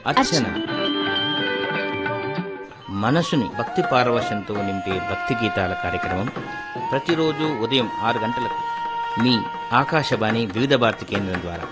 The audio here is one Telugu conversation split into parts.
అర్చన మనసుని భక్తి పారవశంతో నింపే భక్తి గీతాల కార్యక్రమం ప్రతిరోజు ఉదయం ఆరు గంటలకు మీ ఆకాశవాణి వివిధ భారతి కేంద్రం ద్వారా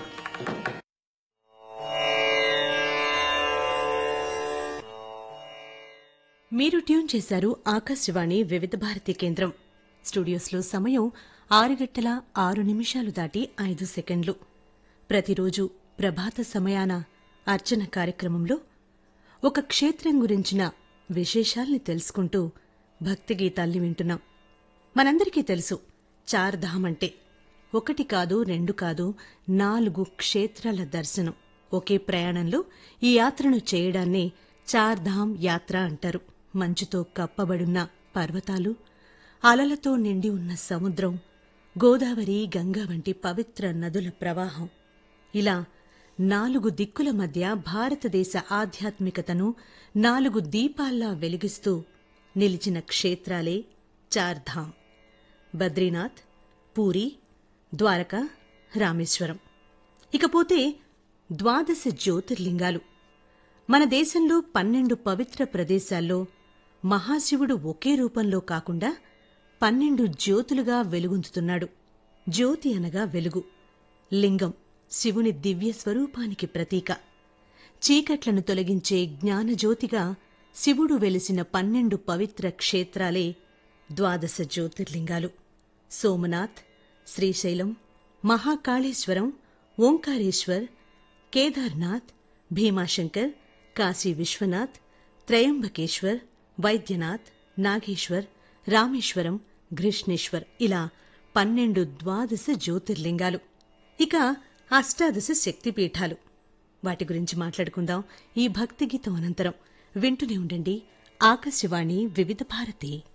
మీరు ట్యూన్ చేశారు ఆకాశవాణి వివిధ భారతి కేంద్రం స్టూడియోస్లో సమయం ఆరు గంటల ఆరు నిమిషాలు దాటి ఐదు సెకండ్లు ప్రతిరోజు ప్రభాత సమయాన అర్చన కార్యక్రమంలో ఒక క్షేత్రం గురించిన విశేషాల్ని తెలుసుకుంటూ భక్తి గీతాల్ని వింటున్నాం మనందరికీ తెలుసు చార్ ధామ్ అంటే ఒకటి కాదు రెండు కాదు నాలుగు క్షేత్రాల దర్శనం ఒకే ప్రయాణంలో ఈ యాత్రను చేయడాన్నే చార్ ధామ్ యాత్ర అంటారు మంచుతో కప్పబడున్న పర్వతాలు అలలతో నిండి ఉన్న సముద్రం గోదావరి గంగా వంటి పవిత్ర నదుల ప్రవాహం ఇలా నాలుగు దిక్కుల మధ్య భారతదేశ ఆధ్యాత్మికతను నాలుగు దీపాల్లా వెలిగిస్తూ నిలిచిన క్షేత్రాలే చార్ధామ్ బద్రీనాథ్ పూరి ద్వారక రామేశ్వరం ఇకపోతే ద్వాదశ జ్యోతిర్లింగాలు మన దేశంలో పన్నెండు పవిత్ర ప్రదేశాల్లో మహాశివుడు ఒకే రూపంలో కాకుండా పన్నెండు జ్యోతులుగా వెలుగొందుతున్నాడు జ్యోతి అనగా వెలుగు లింగం శివుని దివ్య స్వరూపానికి ప్రతీక చీకట్లను తొలగించే జ్ఞానజ్యోతిగా శివుడు వెలిసిన పన్నెండు పవిత్ర క్షేత్రాలే ద్వాదశ జ్యోతిర్లింగాలు సోమనాథ్ శ్రీశైలం మహాకాళేశ్వరం ఓంకారేశ్వర్ కేదార్నాథ్ భీమాశంకర్ కాశీ విశ్వనాథ్ త్రయంబకేశ్వర్ వైద్యనాథ్ నాగేశ్వర్ రామేశ్వరం ఘృష్ణేశ్వర్ ఇలా పన్నెండు ద్వాదశ జ్యోతిర్లింగాలు ఇక అష్టాదశ శక్తిపీఠాలు వాటి గురించి మాట్లాడుకుందాం ఈ భక్తి గీతం అనంతరం వింటూనే ఉండండి ఆకాశవాణి వివిధ భారతి